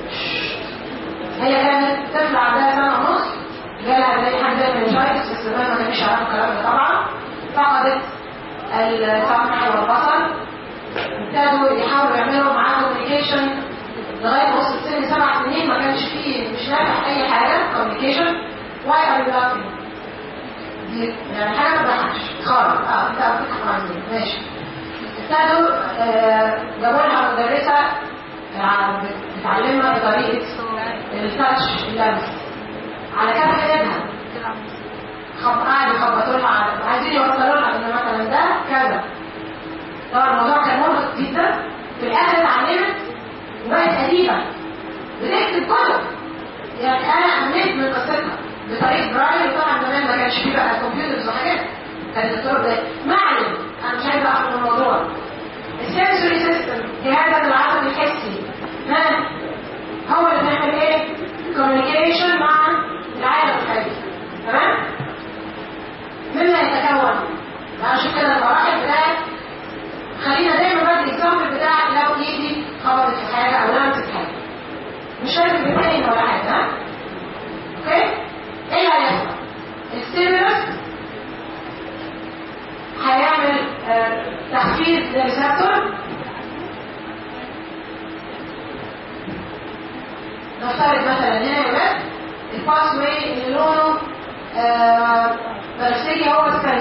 هي كانت طفلة عندها سنة ونص جالها زي حد زي منشايتس بس زمان ما كانش يعرفوا الكلام ده طبعا فقدت السمع والبصر ابتدوا يحاولوا يعملوا معاها كوميونيكيشن لغايه وصلت سن سبع سنين ما كانش فيه مش نافع اي حاجه كوميونيكيشن واي ار يو لافينج دي يعني حاجه ما تضحكش خالص اه انت بتضحك مع مين ماشي ابتدوا آه، جابوا لها مدرسه آه، بتعلمها بطريقه التاتش اللمس على كف ايدها خب قاعد يخبطوا لها على عايزين يوصلوا لها ان مثلا ده كذا طبعا الموضوع كان مرهق جدا في الاخر اتعلمت وبقت اديبه بتكتب كتب يعني انا امنت من قصتها بطريقه برايل طبعا زمان ما كانش فيه بقى كمبيوترز وحاجات كان الدكتور ده ما علم انا مش عايزه اعرف الموضوع السنسوري سيستم جهازك العصبي الحسي ها هو اللي بيعمل ايه؟ كوميونيكيشن مع العالم الخارجي تمام؟ مما يتكون عشان كده المراحل بتاعت خلينا دايما بدي الاكزامبل بتاعك لو ايدي خبطت في حاجه او لمست حاجه مش لازم بتبين ولا حاجه ها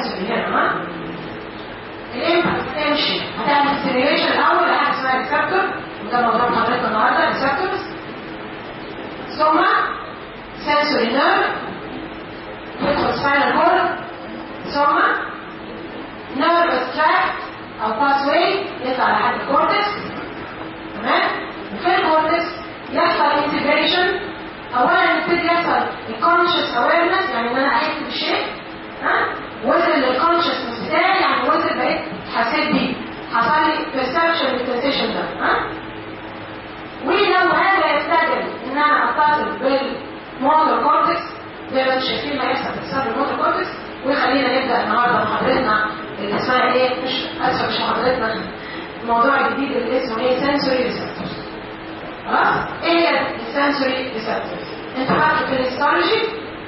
سنسوري هنا ها الامباكت تمشي هتعمل ستيميوليشن الاول لحاجه اسمها ريسبتور وده موضوع محاضرتنا النهارده ريسبتورز ثم سنسوري نيرف يدخل سباينال كورد ثم نيرفس تراكت او باس واي يطلع لحد الكورتكس تمام وفي الكورتكس يحصل انتجريشن اولا يبتدي يحصل الكونشس اويرنس يعني ان انا احس بشيء ها وصل للكونشسنس بتاعي يعني وصل بقيت حسيت بيه حصل لي perception للسنسيشن ده ها ولو هذا يستدعي ان انا اتصل بالموتور كورتكس زي ما انتم شايفين ما يحصل اتصال بالموتور كورتكس وخلينا نبدا النهارده محاضرتنا اللي اسمها ايه مش اسف مش محاضرتنا الموضوع الجديد اللي اسمه ايه سنسوري ريسبتورز خلاص ايه هي السنسوري ريسبتورز انت خدت في الهيستولوجي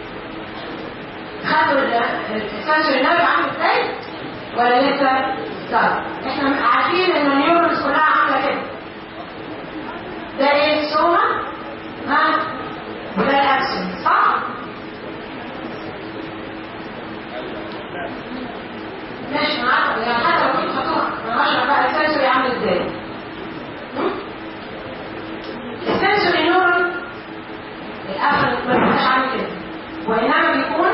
خدوا السنسوري نيرف عامل ازاي ولا لسه طيب احنا عارفين ان النيورونز كلها عامله كده ده ايه السوما ها وده الاكسون صح ماشي معاك يعني حتى لو كنت خطوها انا هشرح بقى السنسوري عامل ازاي السنسوري نيورون الافرد ما بيبقاش عامل كده وانما بيكون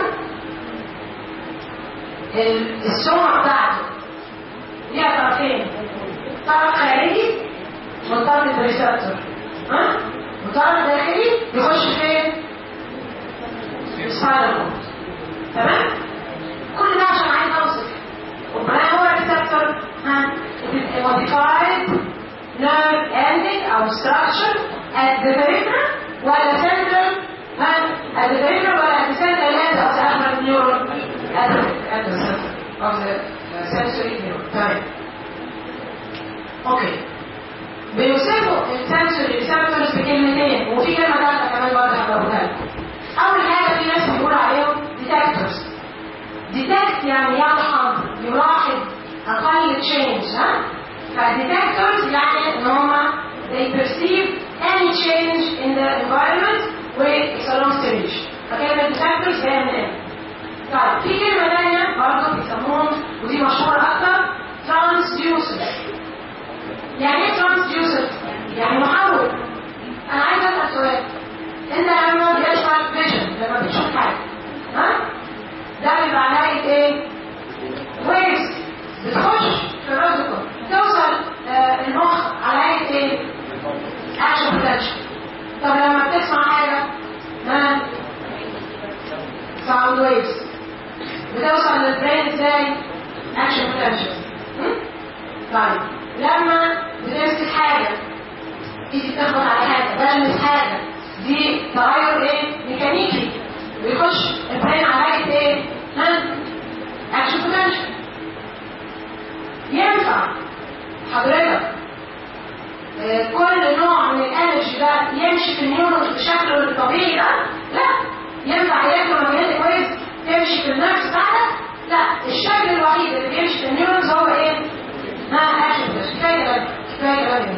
السمعة بتاعته ليها طرفين طرف خارجي مرتبط بالريسبتور ها وطرف داخلي يخش فين؟ السباينال كورد تمام؟ كل ده عشان عايز اوصف وبعدين هو الريسبتور ها modified nerve ending او structure at the peripheral ولا central ها at the peripheral ولا at the central end of the afferent neuron at the, at the center of the sensory neuron تمام اوكي بيوصفوا السنسوري ريسبتورز بكلمتين وفي كلمه ثالثه كمان برضه هقولها لكم اول حاجه في ناس بيقولوا عليهم ديتكتورز ديتكت يعني يلحظ يلاحظ اقل تشينج ها فديتكتورز يعني ان هم they perceive any change in the environment with long stimulation فكلمه ديتكتورز جايه من هنا طيب في كلمه ثانيه برضه بيسموهم ودي مشهوره اكتر transducers يعني ايه ترانسديوسر؟ يعني محول انا عايز اسال سؤال انت لما بيشعر فيجن لما بتشوف حاجه ها ده بيبقى علامه ايه؟ ويفز بتخش في الرزقه توصل آه المخ على هيئه ايه؟ اكشن بوتنشال طب لما بتسمع حاجه ها ساوند ويفز بتوصل للبرين ازاي؟ اكشن بوتنشال طيب لما بتمسك حاجة تيجي تخبط على حاجة بلمس حاجة دي تغير ايه ميكانيكي بيخش البرين على هيئة ايه ها اكشن بوتنشال ينفع حضرتك آه كل نوع من الانرجي ده يمشي في النيورون بشكله الطبيعي ده لا ينفع الكترومagnetic ويف تمشي في النفس بتاعتك لا الشكل الوحيد اللي بيمشي في النيورونز هو ايه ها اكشن بس كفايه كده كفايه كده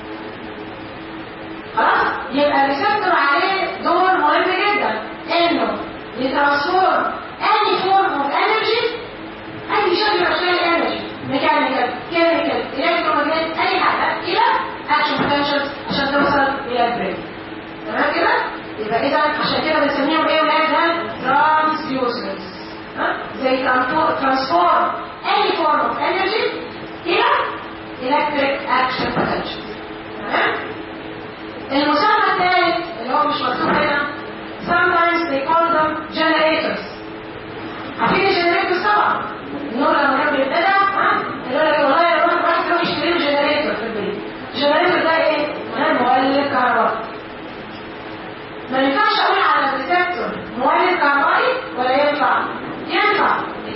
خلاص يبقى الريسبتور عليه دور مهم جدا انه يترانسفورم اني فورم اوف انرجي اي شكل من اشكال الانرجي ميكانيكال كيميكال الكترومagnetic اي حاجه الى اكشن بوتنشال عشان توصل الى البرين تمام كده يبقى اذا عشان كده بنسميهم ايه ولاد ده ترانسديوسرز زي ترانسفورم اني فورم اوف انرجي الى electric action potential تمام المسمى الثالث اللي هو مش مكتوب هنا sometimes they call them generators عارفين الجنريتورز طبعا النور لما كان بيبتدى ها يقول لك والله يا روح راح تروح يشتري له جنريتور في البيت الجنريتور ده ايه؟ مولد كهرباء ما ينفعش اقول على الريسبتور مولد كهربائي ولا ينفع؟ ينفع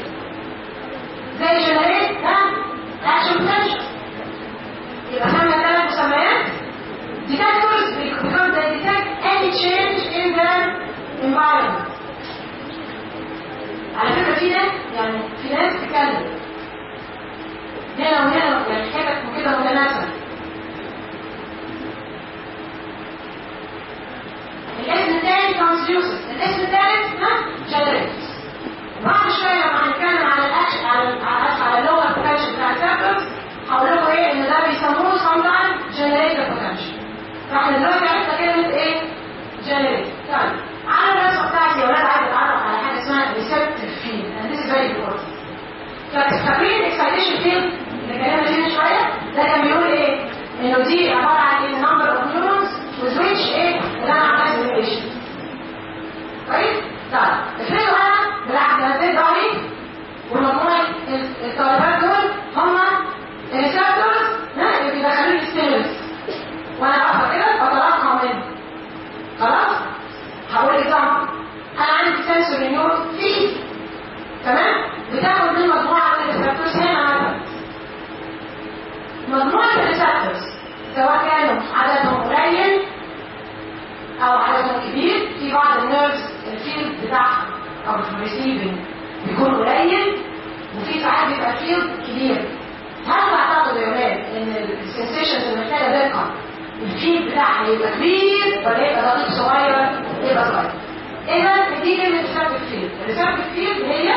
زي جنريت ها اكشن بوتنشال يبقى خدنا ثلاث مسميات detectors because they detect any change in the environment على فكره في بتاعها او في الريسيفنج بيكون قليل وفي ساعات بيبقى فيلد كبير هل تعتقدوا يا ولاد ان السنسيشنز اللي محتاجه دقه الفيلد بتاعها يبقى كبير ولا يبقى دقيق صغير يبقى صغير اذا دي كلمه ريسبتيف فيلد الريسبتيف فيلد هي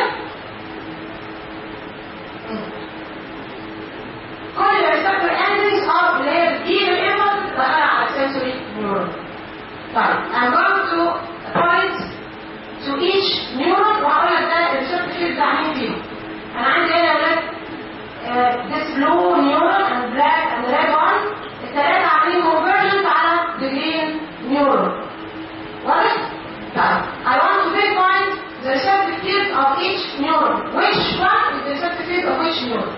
كل الريسبتور اندنجز اه اللي هي بتجيب الايمج دخلها على السنسوري نيورون طيب I'm going to point to each neuron وهقول لك ده الريسبتور فيلد بتاع مين فيهم انا عندي هنا يا ولاد uh, this blue neuron and black and red one الثلاثة عاملين convergent على the green neuron واضح؟ طيب I want to pinpoint the receptive field of each neuron which one is the receptive field of which neuron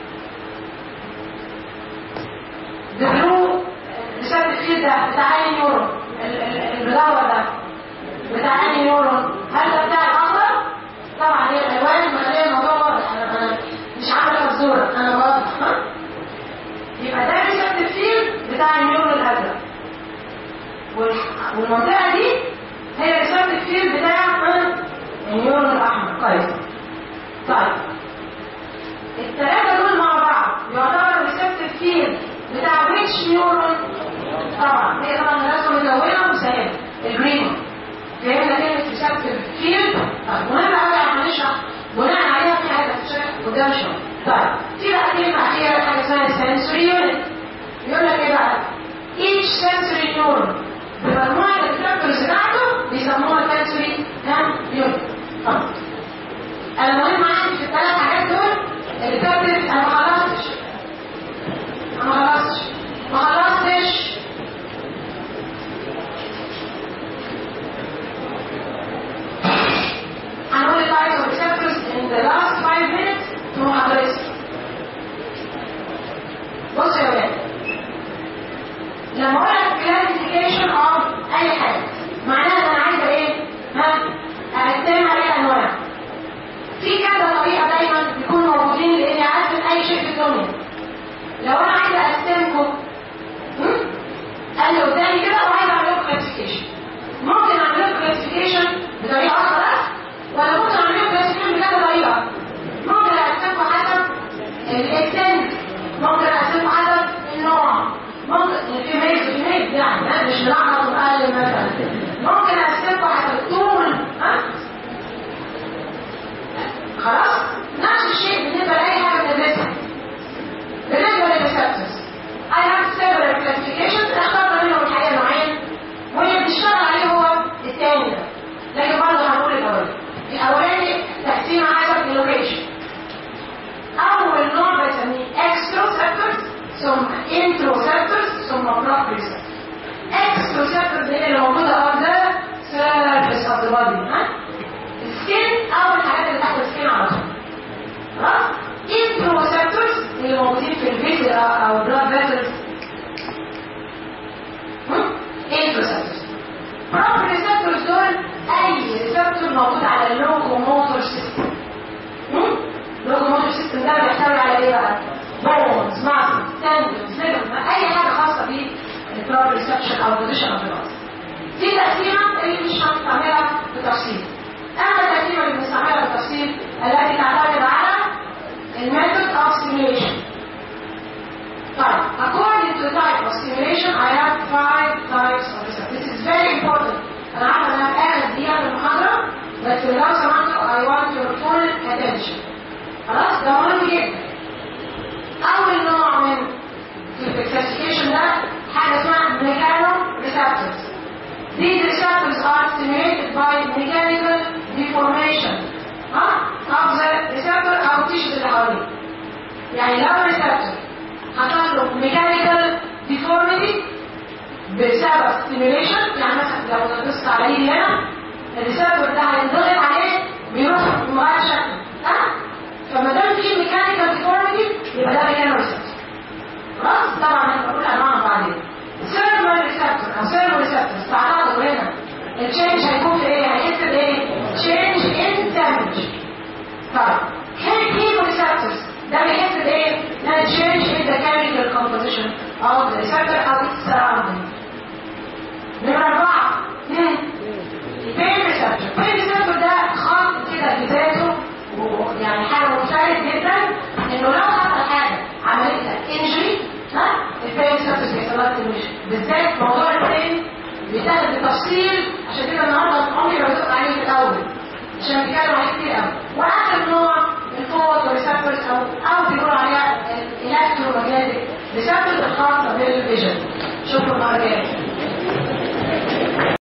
the blue receptive field ده بتاع اي نيورون ال- ال- المدور ده بتاع اي نيورون هل ده بتاع الاخضر؟ طبعا هي الالوان مخليه الموضوع واضح انا انا مش عامله فزوره انا واضح ها؟ يبقى ده الريسبتيف فيلد بتاع النيورون الازرق وال- والمنطقه دي هي الريسبتيف فيلد بتاع النيورون الاحمر كويس طيب الثلاثه دول مع بعض يعتبر الريسبتيف فيلد بتاع ويتش نيورون طبعا هي طبعا الرسمه مدونه وسهله الجرين فهمنا كلمه ريسبتيف فيلد طيب مهم قوي احنا هنشرح بناء عليها في حاجه هتتشرح قدام شويه طيب في بقى كلمه اخيره حاجه اسمها sensory unit يقول لك ايه بقى each sensory neuron بمجموعه الريسبتورز بتاعته بيسموها sensory ها unit طب المهم عندي في الثلاث حاجات دول الريسبتورز انا ما خلصتش ما خلصتش ما خلصتش هنقول التايب اوف receptors in the last 5 minutes في محاضرتي بص يا ولاد لما اقول لك classification of اي حاجه معناها ان انا عايزه ايه؟ ها؟ اقسمها الى انواع في كذا طريقه دايما بيكونوا موجودين لاني اقسم اي شيء في الدنيا لو انا عايزه اقسمكم هم؟ قال لي قدامي كده وعايزه اعمل لكم كلاسيفيكيشن ممكن اعمل لكم كلاسيفيكيشن بطريقه واحده بس ولا ممكن اعمل لكم كلاسيفيكيشن بكذا طريقه ممكن اقسمكم حسب الاكستنت ممكن اقسمكم حسب النوع ممكن في ميز في ميز يعني ها؟ مش بنعرف اقل مثلا ممكن اقسمكم حسب الطول ها خلاص نفس الشيء بالنسبه لاي حاجه بندرسها بالنسبه للريسبتورز I have several classifications اخترت منهم الحقيقه نوعين واللي بنشتغل عليه هو الثاني ده لكن برضه هنقول الاولاني الاولاني تقسيم حسب اللوكيشن اول نوع بسميه extroceptors ثم introceptors ثم proprioceptors extroceptors هي اللي موجوده on the surface of the body ها السكين او الحاجات اللي تحت السكين على طول خلاص introceptors اللي موجودين في الفيزيا او blood vessels introceptors proprioceptors دول اي ريسبتور موجود على اللوكوموتور سيستم اللوكوموتور سيستم ده بيحتوي على ايه بقى؟ بونز ماسل تندنز ليجمنت اي حاجه خاصه بالبروبريسبشن او بوزيشن اوف ذا دي تقسيمه اللي مش هنستعملها بتفصيل اما التقسيمه اللي بنستعملها بالتفصيل التي تعتمد على الميثود of stimulation طيب according to the type of stimulation I have five types of receptors this is very important انا عارفه ان انا في اخر دقيقه من المحاضره بس لو سمحتوا I want your full attention خلاص ده مهم جدا اول نوع من الكلاسيفيكيشن ده حاجه اسمها mechano receptors These receptors are stimulated by mechanical deformation ها of the receptor أو tissues اللي حواليه. يعني لو receptor حصل له mechanical deformity بسبب stimulation يعني مثلا لو نبص عليه هنا الريسبتور ده هينضغط عليه بيروح مغير شكله ها فما دام في mechanical deformity يبقى ده mechanical receptor خلاص طبعا هنقول انواع بعدين سيرفر ريسبتور او سيرفر ريسبتور تعرضوا هنا التشينج هيكون في ايه؟ هيحس بايه؟ تشينج ان دامج طيب كيمو ريسبتورز ده بيحس بايه؟ ده تشينج ان ذا كيميكال كومبوزيشن اوف ذا ريسبتور او its surrounding نمرة أربعة البين ريسبتور البين ريسبتور وارد جدا انه لو حصل حاجه عملت لك انجري ها البين سبتس بيحصل لها ستيميوليشن بالذات موضوع البين بيتاخد بالتفصيل عشان كده النهارده عمري ما بدق عليه في الاول عشان بيتكلم عليه كتير قوي واخر نوع الفوت والريسبتورز او او بيقولوا عليها الالكترومagnetic ريسبتورز الخاصه بالفيجن شكرا مره جايه